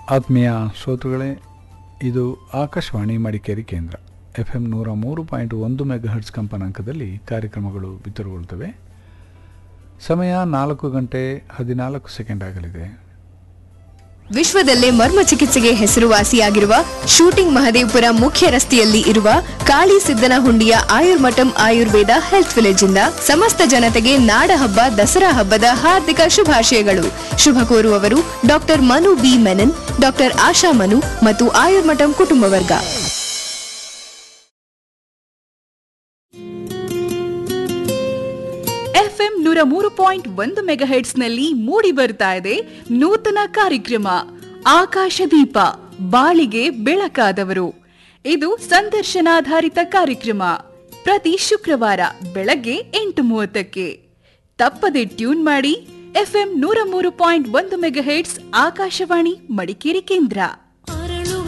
ಆತ್ಮೀಯ ಶ್ರೋತೃಗಳೇ ಇದು ಆಕಾಶವಾಣಿ ಮಡಿಕೇರಿ ಕೇಂದ್ರ ಎಫ್ ಎಂ ನೂರ ಮೂರು ಪಾಯಿಂಟ್ ಒಂದು ಮೆಗಾಹರ್ಟ್ಸ್ ಕಂಪನಾಂಕದಲ್ಲಿ ಕಾರ್ಯಕ್ರಮಗಳು ಬಿತ್ತರಗೊಳ್ಳುತ್ತವೆ ಸಮಯ ನಾಲ್ಕು ಗಂಟೆ ಹದಿನಾಲ್ಕು ಸೆಕೆಂಡ್ ಆಗಲಿದೆ ವಿಶ್ವದಲ್ಲೇ ಮರ್ಮ ಚಿಕಿತ್ಸೆಗೆ ಹೆಸರುವಾಸಿಯಾಗಿರುವ ಶೂಟಿಂಗ್ ಮಹದೇವಪುರ ಮುಖ್ಯ ರಸ್ತೆಯಲ್ಲಿ ಇರುವ ಕಾಳಿ ಸಿದ್ದನಹುಂಡಿಯ ಆಯುರ್ಮಠಂ ಆಯುರ್ವೇದ ಹೆಲ್ತ್ ವಿಲೇಜ್ ಇಂದ ಸಮಸ್ತ ಜನತೆಗೆ ನಾಡ ಹಬ್ಬ ದಸರಾ ಹಬ್ಬದ ಹಾರ್ದಿಕ ಶುಭಾಶಯಗಳು ಶುಭ ಕೋರುವವರು doctor Manu B Menon doctor Asha Manu ಮತ್ತು ಆಯುರ್ಮಠಂ ಕುಟುಂಬ ವರ್ಗ ಎಫ್ಎಂ ನೂರ ಮೂರು ಪಾಯಿಂಟ್ ಒಂದು ಮೆಗಾಹೆಟ್ಸ್ನಲ್ಲಿ ಮೂಡಿ ಬರ್ತಾ ಇದೆ ನೂತನ ಕಾರ್ಯಕ್ರಮ ಆಕಾಶದೀಪ ಬಾಳಿಗೆ ಬೆಳಕಾದವರು ಇದು ಸಂದರ್ಶನಾಧಾರಿತ ಕಾರ್ಯಕ್ರಮ ಪ್ರತಿ ಶುಕ್ರವಾರ ಬೆಳಗ್ಗೆ ಎಂಟು ಮೂವತ್ತಕ್ಕೆ ತಪ್ಪದೆ ಟ್ಯೂನ್ ಮಾಡಿ ಎಫ್ಎಂ ನೂರ ಮೂರು ಪಾಯಿಂಟ್ ಒಂದು ಮೆಗಾಹೆಟ್ಸ್ ಆಕಾಶವಾಣಿ ಮಡಿಕೇರಿ ಕೇಂದ್ರ